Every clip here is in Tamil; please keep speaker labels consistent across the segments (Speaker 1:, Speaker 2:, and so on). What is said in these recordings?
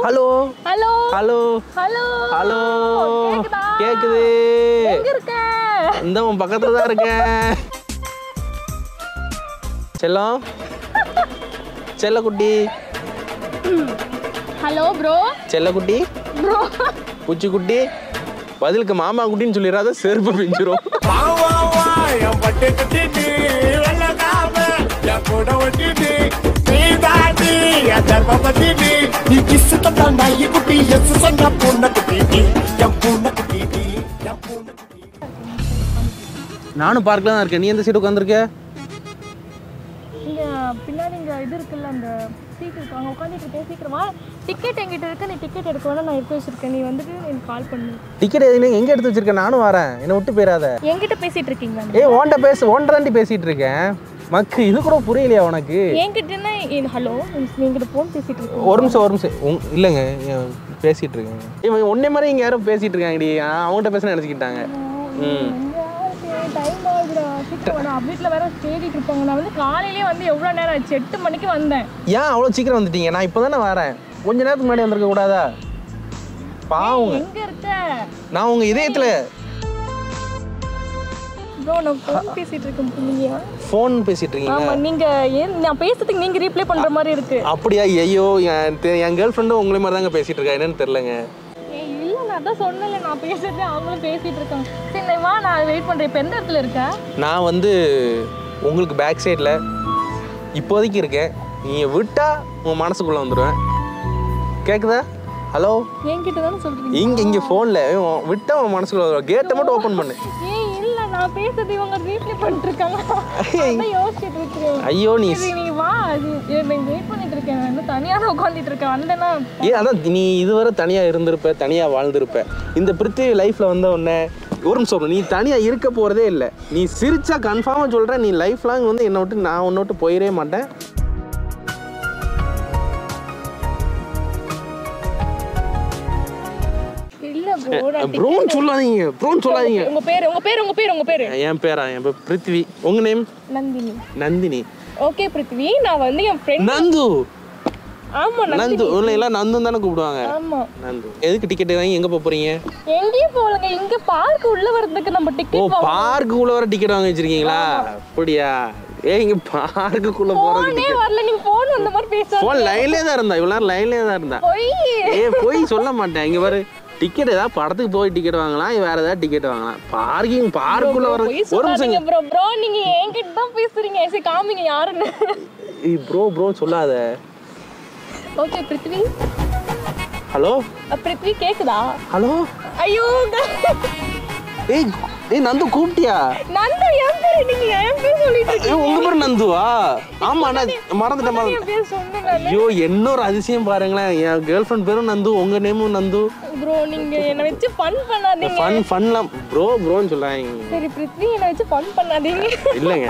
Speaker 1: Hello
Speaker 2: hello
Speaker 1: hello
Speaker 2: hello
Speaker 1: hello
Speaker 2: கேக்குதா?
Speaker 1: கேக்குது
Speaker 2: எங்க இருக்க
Speaker 1: இந்த உன் பக்கத்துல தான் இருக்கேன் செல்லம் செல்லக்குட்டி
Speaker 2: ஹலோ ப்ரோ
Speaker 1: செல்லக்குட்டி
Speaker 2: ப்ரோ
Speaker 1: பூச்சிக்குட்டி பதிலுக்கு மாமா குட்டின்னு சொல்லிடாத செருப்பு பிஞ்சிரும்
Speaker 3: வா வா வா என் பட்டு கட்டிட்டு வெள்ளக்காம என் கூட ஒட்டிட்டு நீ தாண்டி என் தர்ம பத்திட்டு நீ கிசு தந்தா நாய் குட்டி எஸ் சொன்ன பூனை குட்டி என் பூனை குட்டி என் பூனை குட்டி
Speaker 1: நானும் பார்க்கல தான் இருக்கேன் நீ எந்த சீட் உட்காந்துருக்க
Speaker 2: இங்க பின்னாடி இங்க இது இருக்குல்ல அந்த சீட் இருக்கு அங்க உட்காந்துட்டு இருக்கேன் சீக்கிரமா டிக்கெட் என்கிட்ட இருக்கு நீ டிக்கெட் எடுக்க வேணா நான் எடுத்து வச்சிருக்கேன் நீ வந்துட்டு எனக்கு கால் பண்ணு
Speaker 1: டிக்கெட் எதுலையும் எங்கே எடுத்து வச்சிருக்க நானும் வரேன் என்னை விட்டு போயிடாத
Speaker 2: என்கிட்ட பேசிட்டு இருக்கீங்களா
Speaker 1: ஏய் ஓன்ட்ட பேசு ஓன்ட்ட தாண்டி பேசிட்டு இருக்கேன் மக்கு இது கூட புரியலையா உனக்கு
Speaker 2: என்கிட்டனா ஹலோ என்கிட்ட ஃபோன் பேசிட்டு இருக்கேன்
Speaker 1: ஒரு நிமிஷம் ஒரு நிமிஷம் உங் இல்லைங்க ஏன் பேசிட்டு இருக்கேன் இவன் ஒன்னே மாதிரி இங்கே யாரும் பேசிட்டு இருக்காங்கடி ஆ, அவங்ககிட்ட பேச நினச்சிக்கிட்டாங்க ம்
Speaker 2: டைம் ஆகுதுடா சீக்கிரம் வாடா. வீட்டில் வேற தேடிட்டு இருப்பாங்க நான் வந்து காலையிலேயே வந்து எவ்வளோ நேரம் ஆச்சு எட்டு மணிக்கு வந்தேன்
Speaker 1: ஏன் அவ்வளோ சீக்கிரம் வந்துட்டீங்க நான் இப்போ தானே வரேன் கொஞ்ச நேரத்துக்கு முன்னாடி வந்திருக்க கூடாதா பாவங்க
Speaker 2: எங்க இருக்க
Speaker 1: நான் உங்க இதயத்தில்
Speaker 2: ப்ரோ நான் ஃபோன் பேசிட்டு இருக்கேன் நீங்க
Speaker 1: ஃபோன் பேசிட்டு இருக்கீங்க
Speaker 2: ஆமா நீங்க ஏன் நான் பேசுறதுக்கு நீங்க ரீப்ளை பண்ற மாதிரி இருக்கு
Speaker 1: அப்படியா ஐயோ என் தெ- என் கேர்ள் ஃப்ரெண்டும் உங்களை மாதிரி தாங்க பேசிட்டு இருக்கா என்னன்னு தெரிலங்க
Speaker 2: ஏய், இல்ல நான் அதான் சொன்னல நான் பேசுறது அவங்களும் பேசிட்டு இருக்காங்க சரி நான் வா நான் வெயிட் பண்றேன் இப்போ எந்த இடத்துல இருக்க
Speaker 1: நான் வந்து உங்களுக்கு பேக் சைடில் இப்போதைக்கு இருக்கேன் நீங்கள் விட்டா உங்கள் மனசுக்குள்ளே வந்துடுவேன் கேட்குதா ஹலோ
Speaker 2: என்கிட்ட தானே சொல்றீங்க
Speaker 1: இங்கே இங்கே ஃபோனில் விட்டா உன் மனசுக்குள்ள வந்துடும் கேட்டை மட்டும் ஓப்பன் பண்ணு
Speaker 2: ஏய் இல்ல நான் பேசுறது இவங்க ரீப்ளை பண்ணிட்டு இருக்காங்க அதான் யோசிச்சுட்டு இருக்கேன்
Speaker 1: ஐயோ நீ
Speaker 2: சரி நீ வா அது வெயிட் பண்ணிட்டு இருக்கேன் நான் இன்னும் தனியா தான் உட்காந்துட்டு இருக்கேன் வந்தேன்னா
Speaker 1: ஏ அதான் நீ இதுவரை தனியாக இருந்திருப்ப தனியாக வாழ்ந்திருப்ப இந்த பிருத்திவி லைஃப்பில் வந்த உடனே ஒரு நிமிஷம் இரு, நீ தனியாக இருக்க போகிறதே இல்லை நீ சிரிச்சா கன்ஃபார்மாக சொல்கிறேன் நீ லைஃப் லாங் வந்து என்னை விட்டு நான் உன்னை விட்டு போயிடவே மாட்டேன்
Speaker 2: இல்ல ப்ரோ
Speaker 1: ப்ரோன்னு சொல்லாதீங்க ப்ரோன்னு சொல்லாதீங்க
Speaker 2: உங்க பேரு உங்க பேரு உங்க பேரு உங்க பேரு
Speaker 1: என் பேரா என் பேர் பிருத்வி உங்கள் நேம்
Speaker 2: நந்தினி
Speaker 1: நந்தினி
Speaker 2: ஓகே பிருத்வி நான் வந்து என் ஃப்ரெண்ட்
Speaker 1: நந்து
Speaker 2: ஆமா நந்தினி
Speaker 1: நந்து உன்னை எல்லாம் நந்து தானே கூப்பிடுவாங்க
Speaker 2: ஆமா
Speaker 1: நந்து எதுக்கு டிக்கெட் வாங்கி எங்கே போக போகிறீங்க
Speaker 2: எங்கேயும் போகலங்க இங்க பார்க் உள்ள வர்றதுக்கு நம்ம
Speaker 1: ஓ
Speaker 2: டிக்கெட்
Speaker 1: பார்க்குள்ளே வர டிக்கெட் வாங்கி வச்சிருக்கீங்களா அப்படியா ஏ இங்கே பார்க்குக்குள்ளே போகிறது
Speaker 2: போனே வரல நீங்க போன் அந்த மாதிரி பேச
Speaker 1: ஃபோன் லைன்லேயே தான் இருந்தா இவ்வளோ நேரம் லைன்லேயே தான் இருந்தா
Speaker 2: போய்
Speaker 1: ஏ போய் சொல்ல மாட்டேன் இங்கே பாரு டிக்கெட் ஏதாவது படத்துக்கு போய் டிக்கெட் வாங்கலாம் வேற ஏதாவது டிக்கெட் வாங்கலாம் பார்க்கிங் பார்க்குள்ள வர
Speaker 2: போய்
Speaker 1: ஒரு நிமிஷம்
Speaker 2: சொல்லாதீங்க ப்ரோ ப்ரோ நீங்க என்கிட்ட தான் பேசுறீங்க சரி காமிங்க யாருன்னு
Speaker 1: ப்ரோ ப்ரோ சொல்லாத
Speaker 2: ஓகே பிருத்வி
Speaker 1: ஹலோ
Speaker 2: அஹ், பிருத்வி கேக்குதா
Speaker 1: ஹலோ
Speaker 2: ஐயோ
Speaker 1: ஏய் ஏய் நந்து கூப்பிட்டியா
Speaker 2: நந்து என் பேரு நீங்க என் பேர் சொல்லிட்டு
Speaker 1: ஏய்
Speaker 2: இருக்கீங்க
Speaker 1: உங்க பேர் நந்துவா ஆமா நான் மறந்துட்டேன் மறந்து
Speaker 2: என் பேர் சொன்னேன்
Speaker 1: ஐயோ இன்னொரு அதிசயம் பாருங்களேன் என் கேர்ள் ஃப்ரெண்ட் பேரும் நந்து உங்க நேமும் நந்து
Speaker 2: ப்ரோ நீங்க என்ன வச்சு ஃபன் பண்ணாதீங்க
Speaker 1: ஃபன் ஃபன்லாம் ப்ரோ ப்ரோன்னு சொல்லாங்க
Speaker 2: சரி பிருத்வி என்ன வச்சு ஃபன் பண்ணாதீங்க
Speaker 1: இல்லைங்க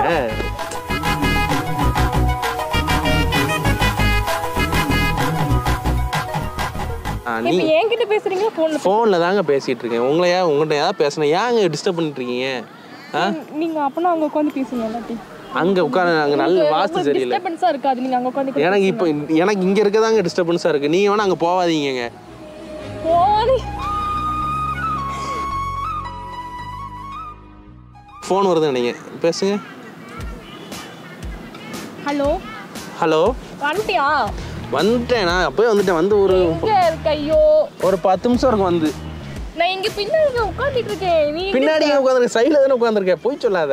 Speaker 1: ஆ, நீ
Speaker 2: இப்போ என்கிட்ட பேசுறீங்க போன்ல
Speaker 1: ஃபோனில் தாங்க பேசிட்டு இருக்கேன் உங்களை ஏன் உங்கள்கிட்ட ஏதாவது பேசினேன் ஏங்க டிஸ்டர்ப் பண்ணிட்டு இருக்கீங்க ஆ
Speaker 2: நீங்க அப்பனா அங்க உட்காந்து பேசுங்க எல்லாத்தையும்
Speaker 1: அங்கே உட்காந்து அங்கே நல்ல வாஸ்து சரியில்லை
Speaker 2: டிஸ்டர்பன்ஸா இருக்காது நீங்க அங்க உட்காந்து
Speaker 1: எனக்கு இப்போ எனக்கு இங்கே இருக்கதாங்க டிஸ்டர்பன்ஸாக இருக்குது நீங்கள் வேணா அங்கே போகாதீங்கங்க
Speaker 2: போனே
Speaker 1: ஃபோன் வருது நினைங்க பேசுங்க
Speaker 2: ஹலோ
Speaker 1: ஹலோ
Speaker 2: வந்துட்டியா
Speaker 1: வந்துட்டேன் நான் அப்போயே வந்துட்டேன் வந்து ஒரு
Speaker 2: எங்க இருக்க ஐயோ
Speaker 1: ஒரு பத்து நிமிஷம் இருக்கும் வந்து
Speaker 2: நான் இங்க பின்னாடி உட்காந்துட்டு இருக்கேன் நீ
Speaker 1: பின்னாடி உட்காந்துருக்க சைடில் தானே உட்காந்துருக்கேன் போய் சொல்லாத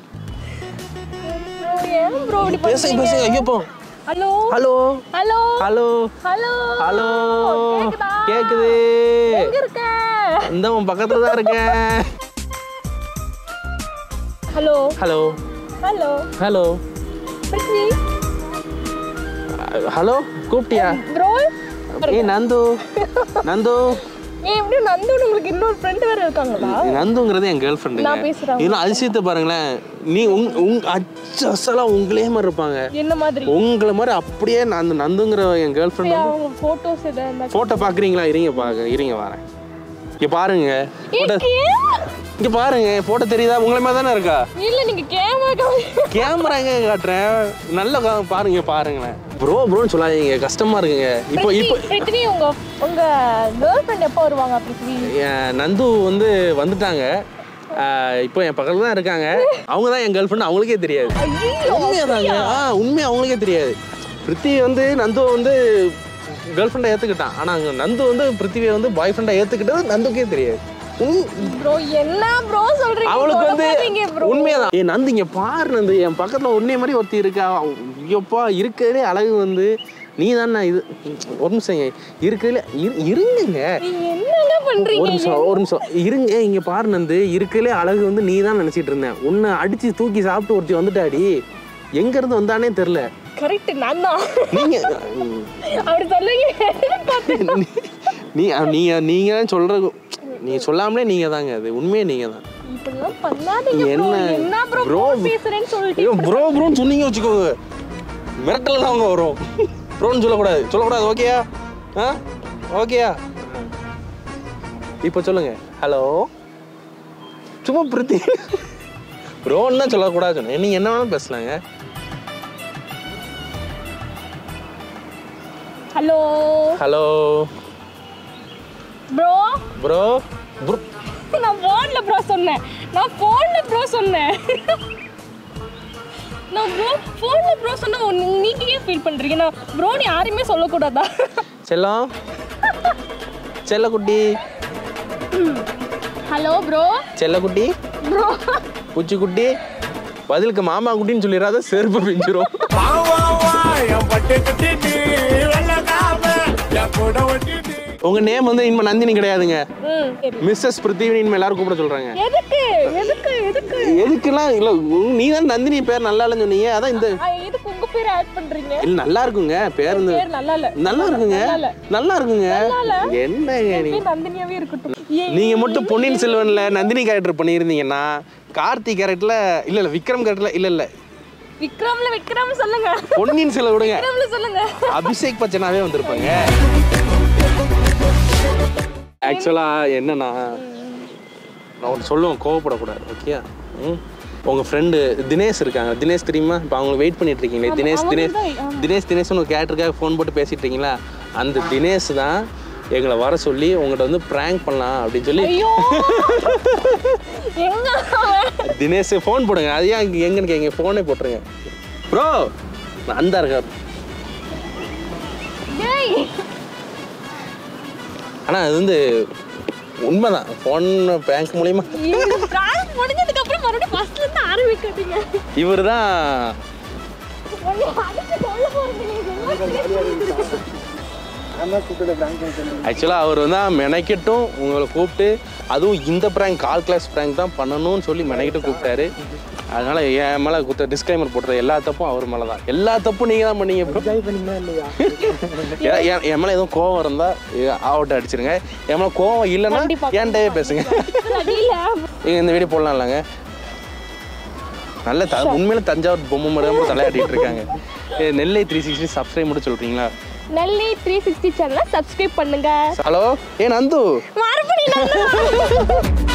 Speaker 2: bro, ஏன் ப்ரோ இப்படி
Speaker 1: பேசுங்க பேசுங்க ஐயோ போ
Speaker 2: hello
Speaker 1: hello
Speaker 2: hello
Speaker 1: hello
Speaker 2: hello
Speaker 1: hello
Speaker 2: கேக்குதா?
Speaker 1: கேக்குது
Speaker 2: எங்க இருக்க
Speaker 1: இந்த உன் பக்கத்துல தான் இருக்கேன்
Speaker 2: hello
Speaker 1: hello
Speaker 2: hello
Speaker 1: hello
Speaker 2: Prithvi
Speaker 1: hello கூப்பிட்டியா
Speaker 2: ப்ரோ
Speaker 1: ஏய் நந்து நந்து
Speaker 2: ஏன் எப்படி நந்தோட உங்களுக்கு இன்னொரு ஃப்ரெண்ட் வேற இருக்காங்களா
Speaker 1: நந்துங்கிறது என் கேர்ள் ஃப்ரெண்டுங்க
Speaker 2: நான் பேசுறேன்.
Speaker 1: இதெல்லாம் அதிசயத்தை பாருங்களேன் நீ உங் உங் அச்சு அசலா உங்களே மாதிரி இருப்பாங்க
Speaker 2: என்ன மாதிரி
Speaker 1: உங்களை மாதிரி அப்படியே நான் அந்த நந்துங்கிற என் கேர்ள் ஃப்ரெண்ட் வந்து
Speaker 2: அவங்க போட்டோஸ் எதாவது இருந்தா
Speaker 1: ஃபோட்டோ பார்க்குறீங்களா இருங்க பார்க்க இருங்க வரேன் இங்க பாருங்க போட்டோ இங்க பாருங்க போட்டோ தெரியுதா உங்களை மாதிரி தானே இருக்கா
Speaker 2: இல்ல நீங்க கேமரா
Speaker 1: கேமரா எங்க காட்டுறேன் நல்ல கா- பாருங்க பாருங்களேன் ப்ரோ ப்ரோன்னு சொல்லாதீங்க கஷ்டமா இருக்குங்க இப்போ இப்போ
Speaker 2: பிருத்திவி உங்க உங்க கேர்ள் ஃப்ரெண்ட் எப்போ வருவாங்க பிருத்திவி
Speaker 1: என் நந்து வந்து வந்துட்டாங்க ஆஹ் இப்போ என் பக்கத்துல தான் இருக்காங்க அவங்க தான் என் கேர்ள் ஃப்ரெண்ட் அவங்களுக்கே தெரியாது உண்மையாதாங்க ஆ உண்மை அவங்களுக்கே தெரியாது பிருத்திவி வந்து நந்து வந்து கேர்ள் ஃப்ரெண்டை ஏற்றுக்கிட்டான் ஆனால் அங்கே நந்து வந்து பிருத்திவியை வந்து பாய் ஃப்ரெண்டை ஏற்றுக்கிட்டது நந்துக்கே தெரியாது உண்-
Speaker 2: ப்ரோ என்ன ப்ரோ சொல்றீங்க
Speaker 1: அவளுக்கு வந்து
Speaker 2: ப்ரோ
Speaker 1: உண்மையாதான் ஏ நந்து இங்க பாரு நந்து என் பக்கத்துல உன்னைய மாதிரி ஒருத்தி இருக்கா ஐயோப்பா இருக்கிறதே அழகு வந்து நீ தானே இது ஒரு நிமிஷம் இருக்கிறதுல இருங்க
Speaker 2: நீங்க என்னங்க பண்றீங்க
Speaker 1: ஒரு நிமிஷம் ஒரு நிமிஷம் இருங்க இங்க பாரு நந்து இருக்கிறதுலே அழகு வந்து நீ தான் நினைச்சிட்டு இருந்தேன் உன்னை அடிச்சு தூக்கி சாப்பிட்டு ஒருத்தி வந்துட்டாடி எங்க இருந்து வந்தானே தெரியல
Speaker 2: கரெக்ட் நான் தான்
Speaker 1: நீங்க
Speaker 2: அப்படி சொல்லுங்க
Speaker 1: நீ நீங்க நீங்க தான் சொல்ற நீ சொல்லாமலே நீங்க தாங்க அது உண்மையே நீங்க தான்
Speaker 2: இப்படிலாம் பண்ணாதீங்க
Speaker 1: என்ன?
Speaker 2: ப்ரோ என்ன ப்ரோ
Speaker 1: Bro.
Speaker 2: பேசுறேன்னு சொல்லிட்டு
Speaker 1: ஐயோ ப்ரோ ப்ரோன்னு சொன்னீங்க வச்சுக்கோங்க மிரட்டல் தான் அவங்க வரும் ப்ரோன்னு சொல்லக்கூடாது சொல்லக்கூடாது ஓகேயா ஆ ஓகேயா இப்போ சொல்லுங்க ஹலோ சும்மா பிரித்தி ப்ரோன்னு தான் சொல்லக்கூடாது சொன்னேன் நீங்கள் என்ன வேணாலும் பேசலாங்க
Speaker 2: hello
Speaker 1: hello
Speaker 2: bro
Speaker 1: bro bro
Speaker 2: நான் ஃபோன்ல ப்ரோ சொன்னேன் நான் ஃபோன்ல ப்ரோ சொன்னேன் நான் ப்ரோ ஃபோன்ல ப்ரோ சொன்னா உன்- நீங்க ஏன் ஃபீல் பண்றீங்க நான் ப்ரோன்னு யாரையுமே சொல்லக்கூடாதா
Speaker 1: செல்லம் செல்லக்குட்டி
Speaker 2: ஹலோ ப்ரோ
Speaker 1: செல்லக்குட்டி
Speaker 2: ப்ரோ
Speaker 1: பூச்சிக்குட்டி பதிலுக்கு மாமா குட்டின்னு சொல்லிடாத செருப்பு பிஞ்சிரும்
Speaker 3: வா வா வா என் பட்டு குட்டி நீ வெள்ளக்காம என் கூட ஒட்டி நீ
Speaker 1: உங்க நேம் வந்து இனிமே நந்தினி கிடையாதுங்க
Speaker 2: ம் சரி
Speaker 1: மிஸ்ஸஸ் பிருத்திவினி இனிமே எல்லாரும் கூப்பிட சொல்றாங்க
Speaker 2: எதுக்கு எதுக்கு எதுக்கு
Speaker 1: எதுக்குலாம் இல்ல உங்க- நீ தான் நந்தினி பேர் நல்லா இல்லைன்னு சொன்னீங்க அதான் இந்த
Speaker 2: ஆ, எதுக்கு உங்க பேர் ஆட் பண்றீங்க
Speaker 1: இல்ல நல்லா இருக்குங்க பேர் இந்த
Speaker 2: பேர் நல்லா இல்ல
Speaker 1: நல்லா இருக்குங்க
Speaker 2: நல்லா இல்ல.
Speaker 1: நல்லா இருக்குங்க
Speaker 2: இல்ல.
Speaker 1: என்னங்க
Speaker 2: என்
Speaker 1: நீ
Speaker 2: பேர் நந்தினியாவே இருக்கட்டும் ஏன்
Speaker 1: நீங்க மட்டும் பொன்னியின் செல்வன்ல நந்தினி கேரக்டர் பண்ணியிருந்தீங்கன்னா கார்த்தி கேரக்டர்ல இல்ல இல்ல விக்ரம் கேரக்டர்ல இல்ல இல்ல
Speaker 2: விக்ரம்ல விக்ரம் சொல்லுங்க
Speaker 1: பொன்னியின் செல்வன் விடுங்க
Speaker 2: விக்ரம்ல சொல்லுங்க
Speaker 1: அபிஷேக் பச்சனாவே வந்திருப்பாங்க ஆக்சுவலா என்னன்னா நான் ஒன்று சொல்லுவேன் கோவப்படக்கூடாது ஓகே ம் உங்கள் ஃப்ரெண்டு தினேஷ் இருக்காங்க தினேஷ் தெரியுமா இப்போ அவங்க வெயிட் பண்ணிட்டு இருக்கீங்களே தினேஷ்
Speaker 2: அவங்க
Speaker 1: தினேஷ்
Speaker 2: தான், ஆமா.
Speaker 1: தினேஷ் தினேஷ்னு ஒரு கேரக்டருக்காக ஃபோன் போட்டு பேசிட்டு இருக்கீங்களா அந்த தினேஷ் தான் எங்களை வர சொல்லி உங்கள்கிட்ட வந்து ப்ராங்க் பண்ணலாம் அப்படின்னு சொல்லி
Speaker 2: ஐயோ எங்க அவன்?
Speaker 1: தினேஷ் ஃபோன் போடுங்க அது ஏன் இங்க எங்கன்னு கேங்க ஃபோனே போட்டுருங்க ப்ரோ அந்த இருக்கார்
Speaker 2: டேய்
Speaker 1: ஆனால் அது வந்து உண்மைதான் ஃபோன் பேங்க் மூலியமா
Speaker 2: இது prank முடிஞ்சதுக்கு அப்புறம் மறுபடியும் ஃபர்ஸ்ட்ல இருந்து ஆரம்பிக்காதீங்க
Speaker 1: இவர் தான்
Speaker 2: உன்னை அடிச்சு கொல்ல போறீங்க நீங்க
Speaker 1: ஆக்சுவலாக அவர் வந்து மெனக்கிட்டும் உங்களை கூப்பிட்டு அதுவும் இந்த ப்ராங்க் கால் கிளாஸ் ப்ராங்க் தான் பண்ணணும்னு சொல்லி மெனக்கிட்டு கூப்பிட்டாரு அதனால என் மேலே குத்த டிஸ்க்ளைமர் போட்டுற எல்லா தப்பும் அவர் மேலே தான் எல்லா தப்பும் நீங்கள் தான் பண்ணீங்க bro. எ- எ- என் மேலே எதுவும் கோவம் இருந்தால் ஆவட்ட அடிச்சிருங்க என் மேலே கோவம் இல்லைன்னா
Speaker 2: கண்டிப்பா,
Speaker 1: என்கிட்டயே பேசுங்க
Speaker 2: அடியில
Speaker 1: நீங்க இந்த வீடியோ போடலாம் இல்லைங்க நல்ல த உண்மையில தஞ்சாவூர் பொம்மை மாதிரி தலையாட்டிட்டு இருக்காங்க ஏ, நெல்லை த்ரீ சிக்ஸ்டி சப்ஸ்கிரைப் மட்டும் சொல்றீங்களா
Speaker 2: நெல்லி த்ரீ சிக்ஸ்டி சேனலை சப்ஸ்கிரைப் பண்ணுங்க
Speaker 1: ஹலோ ஏ நந்து
Speaker 2: மறுபடியும் நல்லா